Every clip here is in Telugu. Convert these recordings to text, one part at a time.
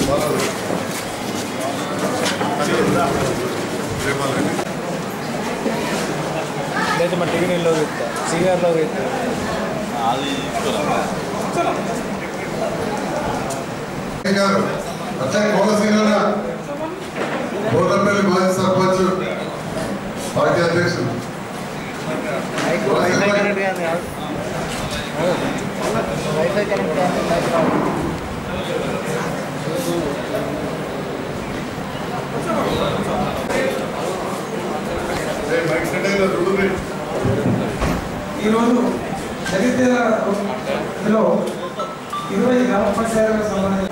లేదు మా టిఫిన్లో సిఆర్లో అది గారు అట్లే కోనసీన బోర్లపల్లి మాజీ సర్పంచ్ పార్టీ అధ్యక్షుడు వైఫై కనెక్ట్ కానీ వైఫై కనెక్ట్ కానీ ఈరోజు జగిత్యాలలో ఇరవై గ్రామ పంచాయతీలకు సంబంధించి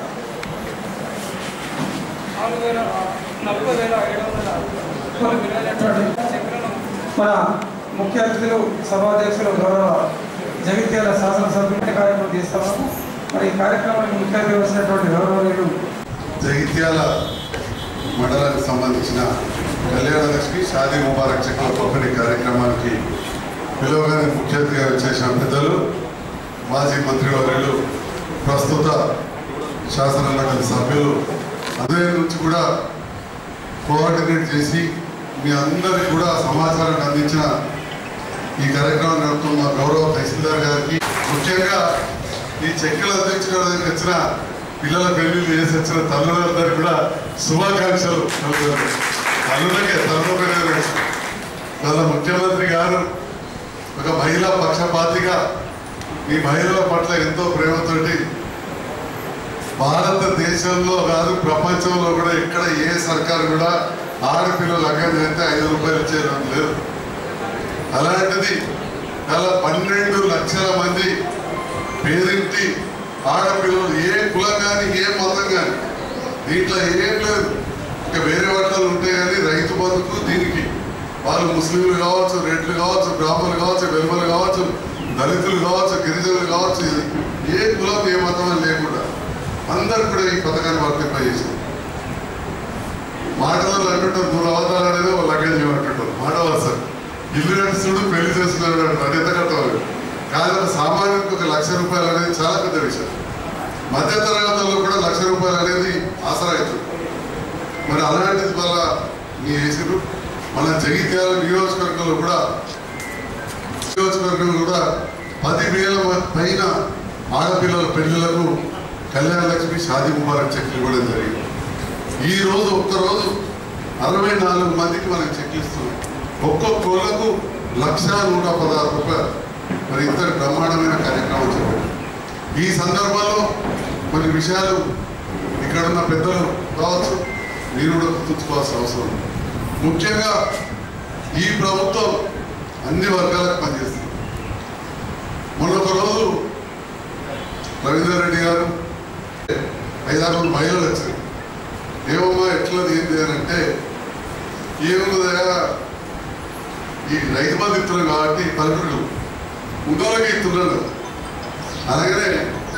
నాలుగు వేల నలభై వేల ఏడు వందల రూపాయలు విలువైనటువంటి చెక్కులను మన ముఖ్య అతిథులు సభాధ్యక్షులు గౌరవ జగిత్యాల శాసనసభ్యులు కార్యక్రమం తీస్తాము మరి ఈ కార్యక్రమానికి ముఖ్య అతిథి వచ్చినటువంటి గౌరవనీయులు జగిత్యాల మండలానికి సంబంధించిన కళ్యాణ లక్ష్మి షాదీ ముబారక్ చెక్కుల పంపిణీ కార్యక్రమానికి పిలువగానే ముఖ్య అతిథిగా వచ్చేసిన పెద్దలు మాజీ మంత్రివర్యులు ప్రస్తుత శాసన మండలి సభ్యులు అదే నుంచి కూడా కోఆర్డినేట్ చేసి మీ అందరికి కూడా సమాచారాన్ని అందించిన ఈ కార్యక్రమం నడుపుతున్న మా గౌరవ తహసీల్దార్ గారికి ముఖ్యంగా ఈ చెక్కులు అందించడానికి వచ్చిన పిల్లల పెళ్లిళ్ళు చేసి వచ్చిన తల్లులందరికీ కూడా శుభాకాంక్షలు తెలుపుతున్నాను. తల్లులకే తల్లులకే వాళ్ళ ముఖ్యమంత్రి గారు ఒక మహిళా పక్షపాతిగా ఈ మహిళల పట్ల ఎంతో ప్రేమతోటి భారతదేశంలో కాదు ప్రపంచంలో కూడా ఎక్కడ ఏ సర్కారు కూడా ఆడపిల్లలు లగ్గం చేస్తే ఐదు రూపాయలు ఇచ్చేది లేదు అలాంటిది అలా పన్నెండు లక్షల మంది పేరింటి ఆడపిల్లలు ఏ కులం కానీ ఏ మతం కానీ దీంట్లో ఏం లేదు ఇంకా వేరే వాటిలో ఉంటే కానీ రైతు బతుకు దీనికి వాళ్ళు ముస్లింలు కావచ్చు రెడ్లు కావచ్చు బ్రాహ్మణులు కావచ్చు వెలుమలు కావచ్చు దళితులు కావచ్చు గిరిజనులు కావచ్చు ఇది ఏ కులం ఏ మతం అని లేకుండా అందరు కూడా ఈ పథకాన్ని వర్తింపజేసింది మాటలలో అంటుంటారు మూడు అవతారాలు అనేది ఒక లగ్గం చేయమంటుంటారు మాట వరుస ఇల్లు నడుస్తుడు పెళ్లి చేస్తున్నాడు అంటారు అది ఎంత కట్టవాలి కానీ ఒక సామాన్యునికి ఒక లక్ష రూపాయలు అనేది చాలా పెద్ద విషయం మధ్య తరగతుల్లో కూడా లక్ష రూపాయలు అనేది ఆసరా అవుతుంది మరి అలాంటిది వల్ల మీ వేసారు మన జగిత్యాల నియోజకవర్గంలో కూడా నియోజకవర్గంలో కూడా పదివేల మంది పైన ఆడపిల్లల పెళ్లిళ్లకు కళ్యాణ లక్ష్మి షాదీ ముబారక్ చెక్లు ఇవ్వడం జరిగింది ఈ రోజు ఒక్కరోజు అరవై నాలుగు మందికి మనం చెక్లు ఇస్తున్నాం ఒక్కొక్కళ్ళకు లక్ష నూట పదహారు రూపాయలు మరి ఇంత బ్రహ్మాండమైన కార్యక్రమం చెప్పారు ఈ సందర్భంలో కొన్ని విషయాలు ఇక్కడ ఉన్న పెద్దలు కావచ్చు మీరు కూడా గుర్తుంచుకోవాల్సిన అవసరం ఉంది. ముఖ్యంగా ఈ ప్రభుత్వం అన్ని వర్గాలకు పనిచేస్తుంది మొన్న ఒక రోజు రవీందర్ రెడ్డి గారు ఐదారు మహిళలు వచ్చారు ఏమమ్మా ఎట్లా ఏంటి అని అంటే ఏమున్నదయా ఈ రైతు బంధు ఇస్తున్నాం కాబట్టి పలుకులు ఉన్నోళ్ళకి ఇస్తున్నాడు అలాగనే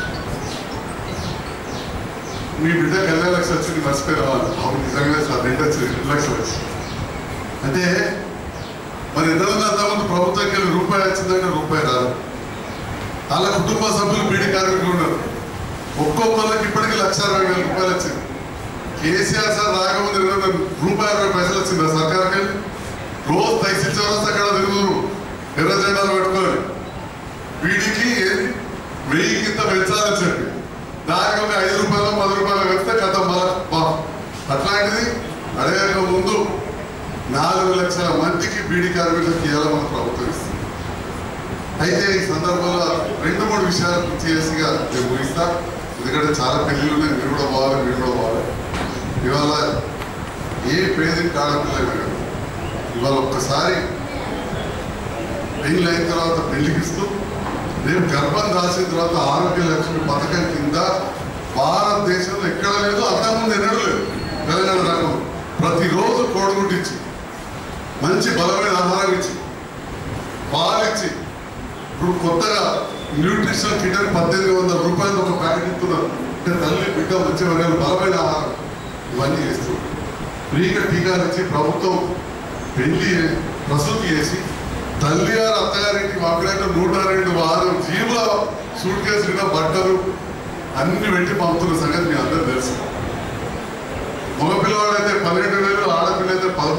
మీ బిడ్డ కళ్యాణ లక్షలు వచ్చింది మర్చిపోయి రావాలి అవును నిజంగా సార్ రెండు వచ్చింది రెండు లక్షలు వచ్చింది అంటే మరి ఎంతమంది అంతమంది ప్రభుత్వంకి వెళ్ళి రూపాయి వచ్చిందంటే రూపాయి రాదు వాళ్ళ కుటుంబ సభ్యులు బీడీ కార్మికులు ఉన్నారు ఒక్కొక్కరికి ఇప్పటికీ లక్ష అరవై వేల రూపాయలు వచ్చింది కేసీఆర్ సార్ రాకముందు ఇరవై వేల రూపాయలు అరవై పైసలు వచ్చింది ఆ సర్కార్కి వెళ్ళి రోజు తైసి చౌరస్తా అక్కడ తిరుగుతున్నారు ఎర్ర జెండాలు పెట్టుకొని వీడికి ఏది వెయ్యి కింద పెంచాలని చెప్పి దానికి ఒక ఐదు రూపాయలు పది రూపాయలు పెడితే కథ మళ్ళా అట్లాంటిది అడగక ముందు నాలుగు లక్షల మందికి బీడీ కార్మికులకు ఇవ్వాలని మన ప్రభుత్వం ఇస్తుంది అయితే ఈ సందర్భంలో రెండు మూడు విషయాలు పూర్తి చేసిగా నేను ముగిస్తా ఎందుకంటే చాలా పెళ్ళిళ్ళు ఉన్నాయి మీరు కూడా పోవాలి మీరు కూడా పోవాలి ఇవాళ ఏ పేదరికి ఆడపిల్ల ఇవాళ ఒక్కసారి పెళ్లి అయిన తర్వాత పెళ్లికి ఇస్తూ రేపు గర్భం దాల్చిన తర్వాత ఆరోగ్య లక్ష్మి పథకం కింద భారతదేశంలో ఎక్కడ లేదు అంతకుముందు ఎన్నడూ లేదు తెలంగాణ రాకం ప్రతిరోజు కోడిగుడ్డు ఇచ్చి మంచి బలమైన ఆహారం ఇచ్చి పాలు ఇచ్చి ఇప్పుడు కొత్తగా న్యూట్రిషన్ కిట్ అని పద్దెనిమిది వందల రూపాయలు ఒక ప్యాకెట్ ఇస్తున్నారు అంటే తల్లి బిడ్డ మంచి వర్గాలు బలమైన ఆహారం ఇవన్నీ చేస్తున్నారు ఫ్రీగా టీకాలు ఇచ్చి ప్రభుత్వం పెళ్లి ప్రసూతి చేసి తల్లి గారు అత్తగారింటికి పంపినట్టు నూట రెండు వారం జీవుల సూట్ కేసులుగా బట్టలు అన్ని పెట్టి పంపుతున్న సంగతి మీ అందరూ తెలుసు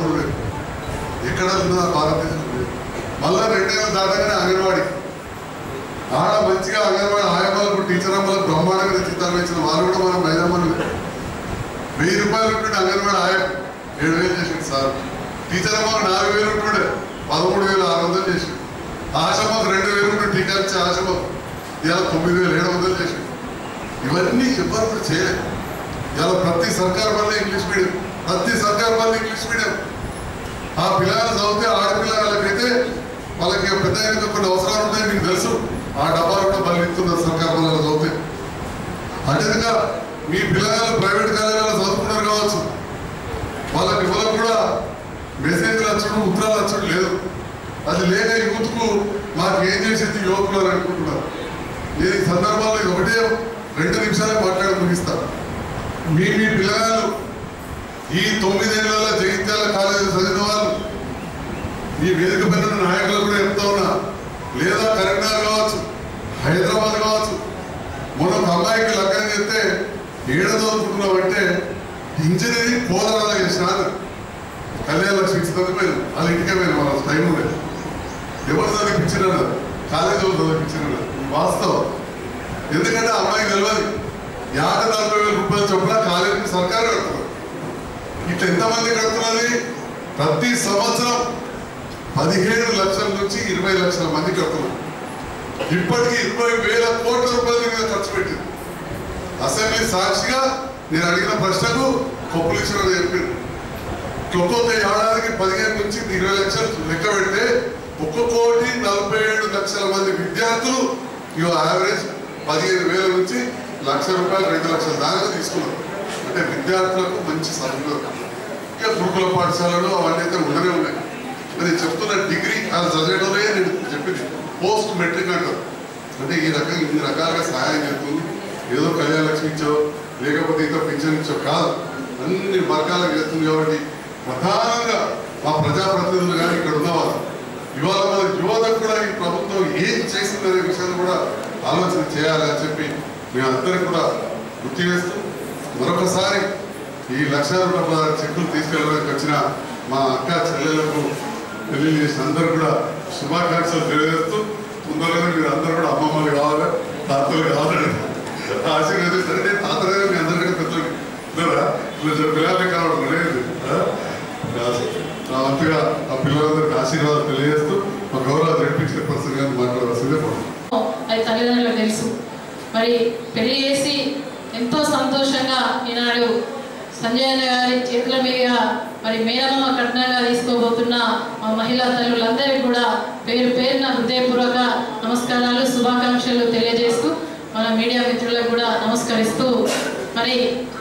పదమూడు వేలు ఎక్కడ ఉందా భారతదేశం లేదు మళ్ళా రెండేళ్ళు దాటగానే అంగన్వాడీ ఆడ మంచిగా అంగన్వాడీ ఆయమ్మలకు టీచర్ అమ్మలకు బ్రహ్మాండంగా చిత్తాలు ఇచ్చిన వారు కూడా మనం మైదమ్మలు వెయ్యి రూపాయలు ఉంటుండే అంగన్వాడీ ఆయన ఏడు వేలు చేసిండు సార్ టీచర్ అమ్మకు నాలుగు వేలు ఉంటుండే పదమూడు వేలు ఆరు వందలు చేసిండు ఆశమ్మకు రెండు వేలు ఉంటుండే టీకా ఇచ్చే ఆశమ్మకు ఇలా తొమ్మిది వేలు ఏడు వందలు చేసిండు ఇవన్నీ ఎవ్వరు కూడా చేయలేదు ఇలా ప్రతి సర్కార్ వల్ల ఇంగ్లీష్ మీడియం ప్రతి సర్కార్ వల్ల ఇంగ్లీష్ మీడియం ఆ పిల్లలు చదివితే ఆడపిల్లలకైతే వాళ్ళకి పెద్ద అయినాక కొన్ని అవసరాలు ఉంటాయి మీకు తెలుసు ఆ డబ్బాలు కూడా బలిస్తున్నారు సర్కార్ వల్ల చదివితే అదేవిధంగా మీ పిల్లలు ప్రైవేట్ కాలేజీలో చదువుకున్నారు కావచ్చు వాళ్ళకి ఇవ్వలకు కూడా మెసేజ్లు వచ్చడం ఉత్తరాలు వచ్చడం లేదు అది లేక యూత్కు మాకు ఏం చేసేది యువకులు అని అనుకుంటున్నారు నేను ఈ సందర్భాల్లో ఇది ఒకటే రెండు నిమిషాలే మాట్లాడి ముగిస్తాను మీ మీ పిల్లలు ఈ తొమ్మిదేళ్ల జగిత్యాల కాలేజీ చదివిన వాళ్ళు ఈ వేదిక పైన ఉన్న నాయకులు కూడా చెప్తా ఉన్నా లేదా కరీంనగర్ కావచ్చు హైదరాబాద్ కావచ్చు మొన్న ఒక అమ్మాయికి లగ్నం చేస్తే ఏడ చదువుకుంటున్నామంటే ఇంజనీరింగ్ పోదాలా చేసినారు కళ్యాణ లక్ష్మి ఇచ్చినందుకు పోయినాం వాళ్ళ ఇంటికే పోయినాం వాళ్ళ టైం ఉండేది ఎవరు చదివించినారు కాలేజీ వాళ్ళు చదివించినారు వాస్తవం ఎందుకంటే ఆ అమ్మాయికి తెలియదు యాభై నలభై వేల రూపాయలు చొప్పున కాలేజీకి సర్కారు కడుతున్నారు ఇట్లా ఎంతమంది కడుతున్నది ప్రతి సంవత్సరం పదిహేడు లక్షల నుంచి ఇరవై లక్షల మంది కడుతున్నారు ఇప్పటికి ఇరవై వేల కోట్ల రూపాయల మీద ఖర్చు పెట్టింది అసెంబ్లీ సాక్షిగా నేను అడిగిన ప్రశ్నకు కొప్పులు ఇచ్చిన చెప్పింది ఒక్కొక్క ఏడాదికి పదిహేను నుంచి ఇరవై లక్షలు లెక్క పెడితే ఒక్క కోటి నలభై ఏడు లక్షల మంది విద్యార్థులు ఇవో యావరేజ్ పదిహేను వేల నుంచి లక్ష రూపాయలు రెండు లక్షల దాకా తీసుకున్నారు అంటే విద్యార్థులకు మంచి సదుపాయం ఇక గురుకుల పాఠశాలలు అవన్నీ అయితే ఉండనే ఉన్నాయి మరి చెప్తున్న డిగ్రీ అది చదివేటోనే నేను చెప్పింది పోస్ట్ మెట్రిక్ అంటారు అంటే ఈ రకంగా ఇన్ని రకాలుగా సహాయం చేస్తుంది ఏదో కళ్యాణ లక్ష్మి ఇచ్చో లేకపోతే ఇంకా పింఛన్ ఇచ్చో కాదు అన్ని వర్గాలకు చేస్తుంది కాబట్టి ప్రధానంగా మా ప్రజాప్రతినిధులు కానీ ఇక్కడ ఉన్నవారు ఇవాళ మన యువతకు కూడా ఈ ప్రభుత్వం ఏం చేసిందనే విషయాన్ని కూడా ఆలోచన చేయాలని చెప్పి మేమందరం కూడా గుర్తు చేస్తూ మరొకసారి ఈ లక్ష రూపాయల చెక్కులు తీసుకెళ్ళడానికి వచ్చిన మా అక్క చెల్లెలకు పెళ్లి చేసిన అందరూ కూడా శుభాకాంక్షలు తెలియజేస్తూ తొందరగా మీరు అందరూ కూడా అమ్మమ్మలు కావాలి తాతలు కావాలి ఆశీర్వదిస్తారంటే తాతలే మీ అందరికంటే పెద్దలు ఇద్దరా ఇలా పిల్లలే కావడం లేదు ఆ? కాదు. నా వంతుగా ఆ పిల్లలందరికీ ఆశీర్వాదం తెలియజేస్తూ మా గౌరవ జడ్పించిన పర్సన్ గారిని మాట్లాడవలసిందే పడుతుంది అది తల్లిదండ్రులకు తెలుసు మరి పెళ్లి చేసి ఎంతో సంతోషంగా ఈనాడు సంజయ్ అన్న గారి చేతుల మీదుగా మరి మేనమామ కట్నంగా తీసుకోబోతున్న మా మహిళా తల్లులందరికీ కూడా పేరు పేరున హృదయపూర్వక నమస్కారాలు శుభాకాంక్షలు తెలియజేస్తూ మన మీడియా మిత్రులకు కూడా నమస్కరిస్తూ మరి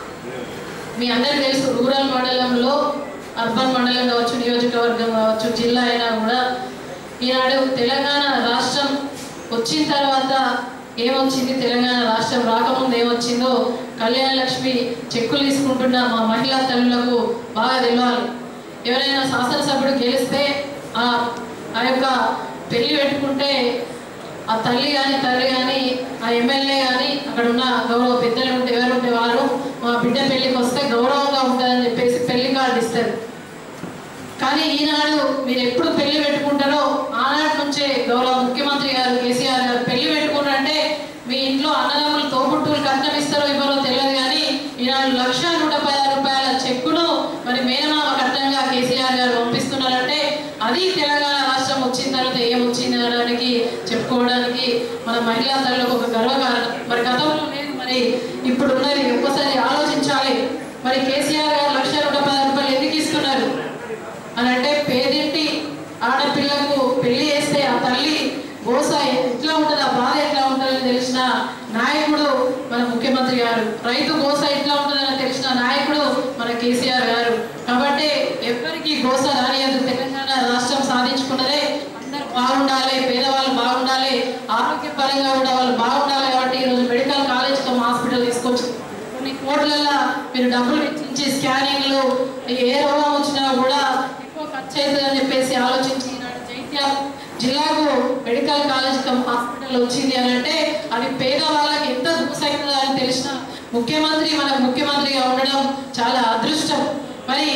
మీ అందరికీ తెలుసు రూరల్ మండలంలో అర్బన్ మండలం కావచ్చు నియోజకవర్గం కావచ్చు జిల్లా అయినా కూడా ఈనాడు తెలంగాణ రాష్ట్రం వచ్చిన తర్వాత ఏమొచ్చింది తెలంగాణ రాష్ట్రం రాకముందు ఏమొచ్చిందో కళ్యాణ లక్ష్మి చెక్కులు తీసుకుంటున్న మా మహిళా తల్లులకు బాగా తెలియాలి ఎవరైనా శాసనసభ్యుడు గెలిస్తే ఆ ఆ యొక్క పెళ్లి పెట్టుకుంటే ఆ తల్లి కానీ తల్లి కానీ ఆ ఎమ్మెల్యే కానీ అక్కడ ఉన్న గౌరవ పెద్దలు ఉంటే ఎవరు ఉంటే వారు మా బిడ్డ పెళ్లికి వస్తే గౌరవంగా ఉంటుందని చెప్పేసి పెళ్లి కార్డు ఇస్తారు కానీ ఈనాడు మీరు ఎప్పుడు పెళ్లి పెట్టుకుంటారో ఆనాటి నుంచే గౌరవ ముఖ్యమంత్రి గారు కేసీఆర్ గారు పెళ్లి పెట్టుకుంటారంటే మీ ఇంట్లో అన్నదమ్ములు తోబుట్టులు కట్నం ఇస్తారో ఇవ్వరో తెలియదు కానీ ఈనాడు లక్ష నూట పదహారు రూపాయల చెక్కును మరి మేనమామ కట్నంగా కేసీఆర్ గారు పంపిస్తున్నారంటే అది తెలంగాణ రాష్ట్రం వచ్చిన తర్వాత ఏమొచ్చింది అనడానికి చెప్పుకోవడానికి మన మహిళా తల్లులకు ఒక గర్వకారణం మరి గతంలో లేదు మరి ఇప్పుడు ఉన్నది ఒక్కసారి ఆలోచించాలి మరి కేసీఆర్ గారు లక్ష నూట పదహారు రూపాయలు ఎందుకు ఇస్తున్నారు అని అంటే పేదింటి ఆడపిల్లకు పెళ్లి చేస్తే ఆ తల్లి గోస ఎట్లా ఉంటుంది ఆ బాధ ఎట్లా ఉంటుందని తెలిసిన నాయకుడు మన ముఖ్యమంత్రి గారు రైతు గోస ఎట్లా ఉంటుందని తెలిసిన నాయకుడు మన కేసీఆర్ గారు కాబట్టి ఎవరికి గోస రానియదు తెలంగాణ రాష్ట్రం సాధించుకున్నదే అందరూ బాగుండాలి పేదవాళ్ళు బాగుండాలి ఆరోగ్యపరంగా కూడా వాళ్ళు బాగుండాలి కాబట్టి ఈరోజు మెడికల్ కాలేజ్ హాస్పిటల్ తీసుకొచ్చి కొన్ని కోట్లల్లో మీరు డబ్బులు వెచ్చించి స్కానింగ్లు ఏ రోగం వచ్చినా కూడా ఎక్కువ ఖర్చు అవుతుంది అని చెప్పేసి ఆలోచించి ఈనాడు జైత్యాల జిల్లాకు మెడికల్ కాలేజ్ కమ్ హాస్పిటల్ వచ్చింది అని అంటే అది పేదవాళ్ళకి ఎంత దూసైతుందో అని తెలిసిన ముఖ్యమంత్రి మన ముఖ్యమంత్రిగా ఉండడం చాలా అదృష్టం మరి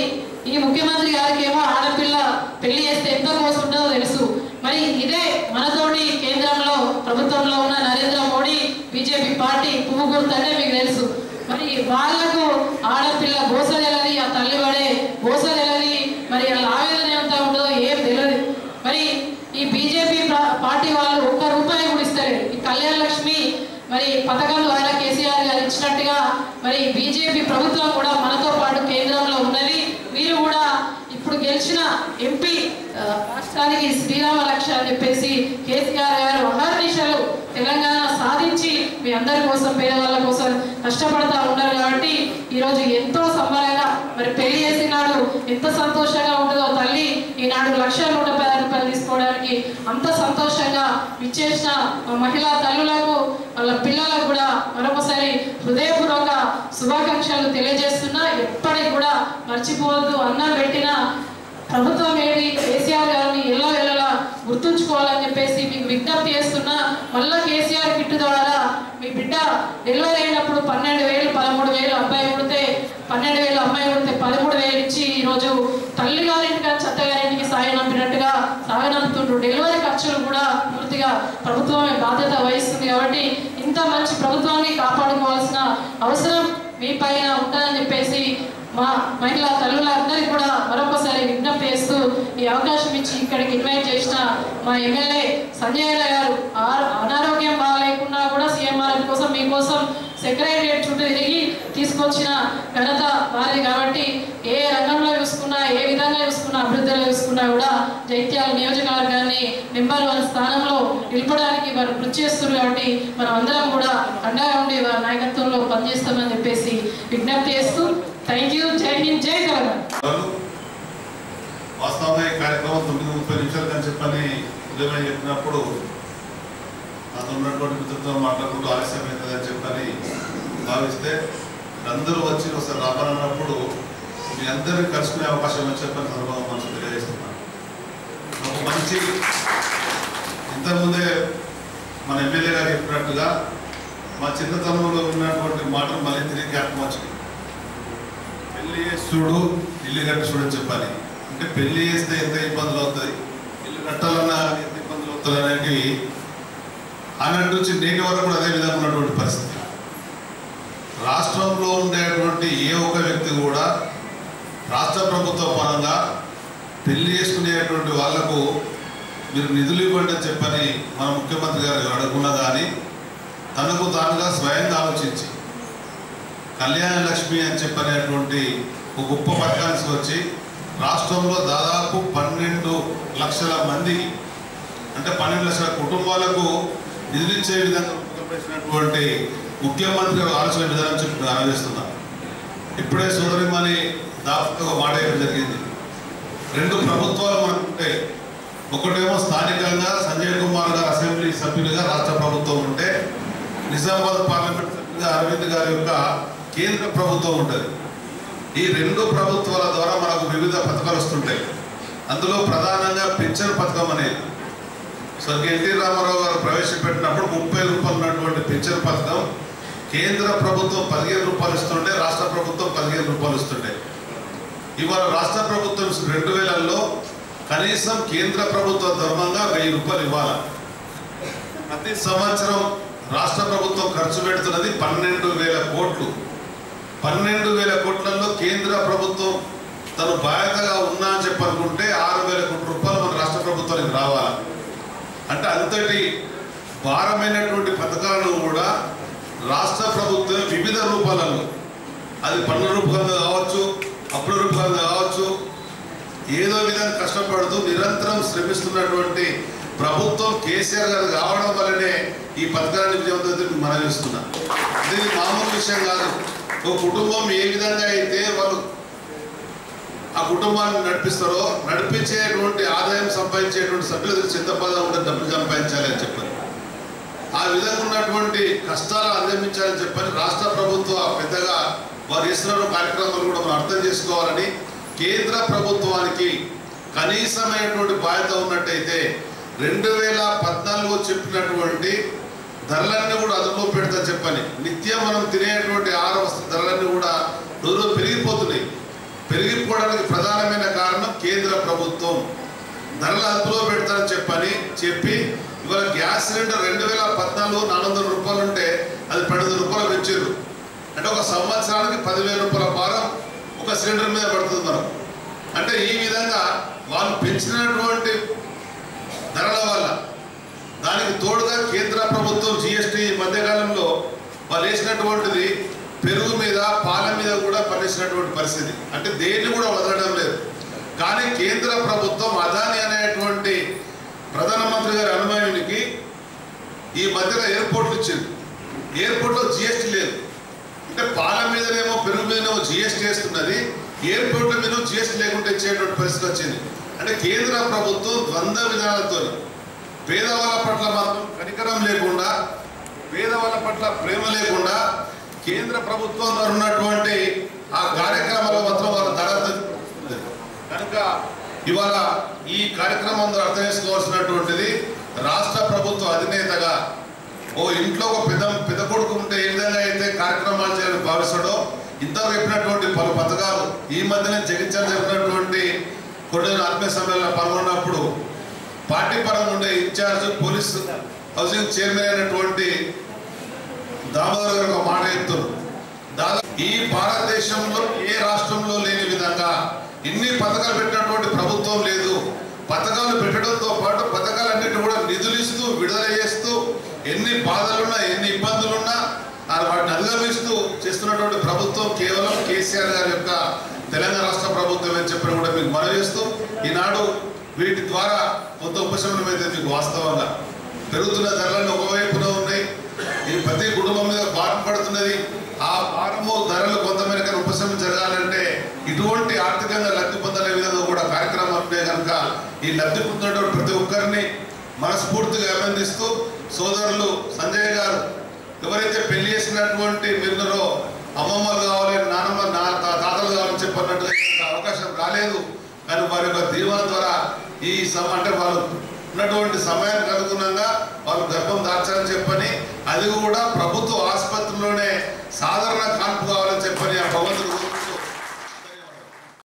ఈ ముఖ్యమంత్రి గారికి ఏమో ఆడపిల్ల పెళ్లి చేస్తే ఎంత కోసి ఉంటుందో తెలుసు మరి ఇదే మనతోటి కేంద్రంలో ప్రభుత్వంలో ఉన్న నరేంద్ర మోడీ బీజేపీ పార్టీ పువ్వు గుర్తంటే మీకు తెలుసు మరి వాళ్లకు ఆడపిల్ల గోస తెలది ఆ తల్లి పడే గోస తెలది మరి వాళ్ళ ఆవేదన ఎంత ఉంటుందో ఏం తెలియదు మరి ఈ బీజేపీ పార్టీ వాళ్ళు ఒక్క రూపాయి కూడా ఇస్తలేరు ఈ కళ్యాణ లక్ష్మి మరి పథకం ద్వారా కేసీఆర్ గారు ఇచ్చినట్టుగా మరి బీజేపీ ప్రభుత్వం కూడా మనతో పాటు కేంద్రంలో ఉన్నది మీరు కూడా ఇప్పుడు గెలిచిన ఎంపీ ఆ, రాష్ట్రానికి శ్రీరామ లక్ష్య అని చెప్పేసి కేసీఆర్ గారు అహర్నిశలు తెలంగాణ సాధించి మీ అందరి కోసం పేదవాళ్ళ కోసం కష్టపడతా ఉన్నారు కాబట్టి ఈరోజు ఎంతో సంబరంగా మరి పెళ్లి చేసినాడు ఎంత సంతోషంగా ఉంటుందో తల్లి ఈనాడు లక్ష నూట పది రూపాయలు తీసుకోవడానికి అంత సంతోషంగా ఇచ్చేసిన మా మహిళా తల్లులకు వాళ్ళ పిల్లలకు కూడా మరొకసారి హృదయపూర్వక శుభాకాంక్షలు తెలియజేస్తున్నా ఎప్పటికి కూడా మర్చిపోవద్దు అన్నం పెట్టిన ప్రభుత్వం ఏది కేసీఆర్ గారిని ఎలా వెళ్ళలా గుర్తుంచుకోవాలని చెప్పేసి మీకు విజ్ఞప్తి చేస్తున్నా మళ్ళా కేసీఆర్ కిట్ ద్వారా మీ బిడ్డ డెలివరీ అయినప్పుడు పన్నెండు వేలు పదమూడు వేలు అబ్బాయి పుడితే పన్నెండు వేలు అమ్మాయి పుడితే పదమూడు వేలు ఇచ్చి ఈరోజు తల్లి గారింటికి చెత్తగారింటికి సాయం నంపినట్టుగా సాగనంపుతుండ్రు డెలివరీ ఖర్చులు కూడా పూర్తిగా ప్రభుత్వమే బాధ్యత వహిస్తుంది కాబట్టి ఇంత మంచి ప్రభుత్వాన్ని కాపాడుకోవాల్సిన అవసరం మీ పైన ఉంటుందని చెప్పేసి మా మహిళా తల్లులందరికీ కూడా మరొకసారి విజ్ఞప్తి చేస్తూ ఈ అవకాశం ఇచ్చి ఇక్కడికి ఇన్వైట్ చేసిన మా ఎమ్మెల్యే సంజయ్ అన్న గారు ఆ- అనారోగ్యం బాగాలేకున్నా కూడా సీఎంఆర్ కోసం మీకోసం సెక్రటరియట్ చుట్టూ తిరిగి తీసుకొచ్చిన ఘనత వారిది కాబట్టి ఏ రంగంలో చూసుకున్నా ఏ విధంగా చూసుకున్నా అభివృద్ధిలో చూసుకున్నా కూడా జైత్యాల నియోజకవర్గాన్ని నెంబర్ వన్ స్థానంలో నిలపడానికి వారు కృషి చేస్తున్నారు కాబట్టి మనం అందరం కూడా అండగా ఉండి వారి నాయకత్వంలో పనిచేస్తామని చెప్పేసి విజ్ఞప్తి చేస్తూ థ్యాంక్ యూ జై హింద్ జై తెలంగాణ వాళ్ళు వాస్తవంగా ఈ కార్యక్రమం తొమ్మిది ముప్పై నిమిషాలు అని చెప్పని ఉదయం చెప్పినప్పుడు నాతో ఉన్నటువంటి మిత్రులతో మాట్లాడుకుంటూ ఆలస్యం అవుతుందని చెప్పని భావిస్తే అందరూ వచ్చి ఒకసారి రావాలన్నప్పుడు మీ అందరినీ కలుసుకునే అవకాశం అని చెప్పని సందర్భంగా మనసు తెలియజేస్తున్నాను ఒక మంచి ఇంతకుముందే మన ఎమ్మెల్యే గారు చెప్పినట్టుగా మా చిన్నతనంలో ఉన్నటువంటి మాటలు మళ్ళీ తిరిగి జ్ఞాపకం వచ్చింది పెళ్లి చేసుడు ఇల్లు కట్టుడు అని చెప్పాలి అంటే పెళ్లి చేస్తే ఎంత ఇబ్బందులు అవుతాయి ఇల్లు కట్టాలన్నా ఎంత ఇబ్బందులు అవుతాయి అనేటివి ఆనాటి నుంచి నేటి వరకు కూడా అదే విధంగా ఉన్నటువంటి పరిస్థితి రాష్ట్రంలో ఉండేటువంటి ఏ ఒక్క వ్యక్తి కూడా రాష్ట్ర ప్రభుత్వ పరంగా పెళ్లి చేసుకునేటువంటి వాళ్లకు మీరు నిధులు ఇవ్వండి అని చెప్పని మన ముఖ్యమంత్రి గారు అడుగున్నా కానీ తనకు తానుగా స్వయంగా ఆలోచించి కళ్యాణ లక్ష్మి అని చెప్పనేటువంటి ఒక గొప్ప పథకానికి వచ్చి రాష్ట్రంలో దాదాపు పన్నెండు లక్షల మందికి అంటే పన్నెండు లక్షల కుటుంబాలకు నిధులిచ్చే విధంగా రూపొందించినటువంటి ముఖ్యమంత్రి గారు ఆలోచన విధానం చెప్పి నేను ఆలోచిస్తున్నా ఇప్పుడే సోదరిమణి దాదాపు ఒక మాట వేయడం జరిగింది రెండు ప్రభుత్వాలు మనకు ఉంటాయి ఒకటేమో స్థానికంగా సంజయ్ కుమార్ గారు అసెంబ్లీ సభ్యులుగా రాష్ట్ర ప్రభుత్వం ఉంటే నిజామాబాద్ పార్లమెంట్ సభ్యులుగా అరవింద్ గారి యొక్క కేంద్ర ప్రభుత్వం ఉంటుంది ఈ రెండు ప్రభుత్వాల ద్వారా మనకు వివిధ పథకాలు వస్తుంటాయి అందులో ప్రధానంగా పెన్షన్ పథకం అనేది స్వర్గీయ ఎన్టీ రామారావు గారు ప్రవేశపెట్టినప్పుడు ముప్పై రూపాయలు ఉన్నటువంటి పెన్షన్ పథకం కేంద్ర ప్రభుత్వం పదిహేను రూపాయలు ఇస్తుంటే రాష్ట్ర ప్రభుత్వం పదిహేను రూపాయలు ఇస్తుండే ఇవాళ రాష్ట్ర ప్రభుత్వం రెండు వేలలో కనీసం కేంద్ర ప్రభుత్వ ధర్మంగా వెయ్యి రూపాయలు ఇవ్వాలి ప్రతి సంవత్సరం రాష్ట్ర ప్రభుత్వం ఖర్చు పెడుతున్నది పన్నెండు వేల కోట్లు పన్నెండు వేల కోట్లలో కేంద్ర ప్రభుత్వం తను బాధ్యతగా ఉన్నా అని చెప్పనుకుంటే ఆరు వేల కోట్ల రూపాయలు మన రాష్ట్ర ప్రభుత్వానికి రావాలి అంటే అంతటి భారమైనటువంటి పథకాలను కూడా రాష్ట్ర ప్రభుత్వం వివిధ రూపాలలో అది పన్ను రూపంగా కావచ్చు అప్పుల రూపంగా కావచ్చు ఏదో విధంగా కష్టపడుతూ నిరంతరం శ్రమిస్తున్నటువంటి ప్రభుత్వం కేసీఆర్ గారు కావడం వల్లనే ఈ పథకాన్ని విజయవంతం మనం చేస్తున్నా ఇది మామూలు విషయం కాదు ఒక కుటుంబం ఏ విధంగా అయితే వాళ్ళు ఆ కుటుంబాన్ని నడిపిస్తారో నడిపించేటువంటి ఆదాయం సంపాదించేటువంటి సభ్యుల దగ్గర చింతపద ఉంటుంది డబ్బులు సంపాదించాలి అని చెప్పారు ఆ విధంగా ఉన్నటువంటి కష్టాలు అధిగమించాలని చెప్పని రాష్ట్ర ప్రభుత్వ పెద్దగా వారు ఇస్తున్న కార్యక్రమాలు కూడా మనం అర్థం చేసుకోవాలని కేంద్ర ప్రభుత్వానికి కనీసమైనటువంటి బాధ్యత ఉన్నట్టయితే రెండు వేల పద్నాలుగులో చెప్పినటువంటి ధరలన్నీ కూడా అదుపులో పెడతా చెప్పని నిత్యం మనం తినేటువంటి ఆహార వస్తు ధరలన్నీ కూడా రోజు పెరిగిపోతున్నాయి పెరిగిపోవడానికి ప్రధానమైన కారణం కేంద్ర ప్రభుత్వం ధరలు అదుపులో పెడతారని చెప్పని చెప్పి ఇవాళ గ్యాస్ సిలిండర్ రెండు వేల పద్నాలుగు నాలుగు వందల రూపాయలు ఉంటే అది పన్నెండు రూపాయలు పెంచారు అంటే ఒక సంవత్సరానికి పదివేల రూపాయల భారం ఒక సిలిండర్ మీద పడుతుంది మనం అంటే ఈ విధంగా వాళ్ళు పెంచినటువంటి ధరల వల్ల దానికి తోడుగా కేంద్ర ప్రభుత్వం జిఎస్టీ మధ్యకాలంలో వాళ్ళు వేసినటువంటిది పెరుగు మీద పాల మీద కూడా పనిచేసినటువంటి పరిస్థితి అంటే దేన్ని కూడా వదలడం లేదు కానీ కేంద్ర ప్రభుత్వం అదాని అనేటువంటి ప్రధానమంత్రి గారి అనుమయానికి ఈ మధ్యలో ఎయిర్పోర్ట్లు ఇచ్చింది ఎయిర్పోర్ట్లో జిఎస్టీ లేదు అంటే పాల మీదనేమో పెరుగు మీదనేమో జిఎస్టీ వేస్తున్నది ఎయిర్పోర్ట్ల మీద జిఎస్టీ లేకుండా ఇచ్చేటువంటి పరిస్థితి వచ్చింది అంటే కేంద్ర ప్రభుత్వం ద్వంద్వ విధానాలతో పేదవాళ్ళ పట్ల మాత్రం కనికరం లేకుండా పేదవాళ్ళ పట్ల ప్రేమ లేకుండా కేంద్ర ప్రభుత్వం ద్వారా ఉన్నటువంటి ఆ కార్యక్రమాల మాత్రం వాళ్ళ ధర తగ్గుతుంది. కనుక ఇవాళ ఈ కార్యక్రమం ద్వారా అర్థం చేసుకోవాల్సినటువంటిది రాష్ట్ర ప్రభుత్వ అధినేతగా ఓ ఇంట్లో ఒక పెద్ద పెద్ద కొడుకు ఉంటే ఏ విధంగా అయితే కార్యక్రమాలు చేయాలని భావిస్తాడో ఇంతకు చెప్పినటువంటి పలు పథకాలు ఈ మధ్యనే జగించాలి చెప్పినటువంటి కొన్ని ఆత్మీయ సమ్మేళన పాల్గొన్నప్పుడు పార్టీ పరంగా ఉండే ఇన్ఛార్జ్ పోలీస్ హౌసింగ్ చైర్మన్ అయినటువంటి దామోదర్ గారు ఒక మాట చెప్తున్నారు దాదాపు ఈ భారతదేశంలో ఏ రాష్ట్రంలో లేని విధంగా ఇన్ని పథకాలు పెట్టినటువంటి ప్రభుత్వం లేదు పథకాలు పెట్టడంతో పాటు పథకాలన్నిటి కూడా నిధులు ఇస్తూ విడుదల చేస్తూ ఎన్ని బాధలున్నా ఎన్ని ఇబ్బందులున్నా ఆ వాటిని అధిగమిస్తూ చేస్తున్నటువంటి ప్రభుత్వం కేవలం కేసీఆర్ గారి యొక్క తెలంగాణ రాష్ట్ర ప్రభుత్వం అని చెప్పిన కూడా మీకు మనవి చేస్తూ ఈనాడు వీటి ద్వారా కొంత ఉపశమనం అయితే మీకు వాస్తవంగా పెరుగుతున్న ధరలను ఒకవైపున ఉన్నాయి ఈ ప్రతి కుటుంబం మీద భారం పడుతున్నది ఆ భారము ధరలు కొంతమేరకు ఉపశమనం జరగాలంటే ఇటువంటి ఆర్థికంగా లబ్ధి పొందలే విధంగా కూడా కార్యక్రమాలు ఉన్నాయి కనుక ఈ లబ్ధి పొందినటువంటి ప్రతి ఒక్కరిని మనస్ఫూర్తిగా అభినందిస్తూ సోదరులు సంజయ్ గారు ఎవరైతే పెళ్లి చేసినటువంటి మీరులో అమ్మమ్మలు కావాలి నాన్నమ్మ నా తా- తాతలు కావాలని చెప్పినట్టుగా అవకాశం రాలేదు కానీ వారి యొక్క దీవెన ద్వారా ఈ సమ అంటే వాళ్ళు ఉన్నటువంటి సమయానికి అనుగుణంగా వాళ్ళు గర్భం దాల్చాలని చెప్పని అది కూడా ప్రభుత్వ ఆసుపత్రిలోనే సాధారణ కాన్పు కావాలని చెప్పని ఆ భగవంతుడు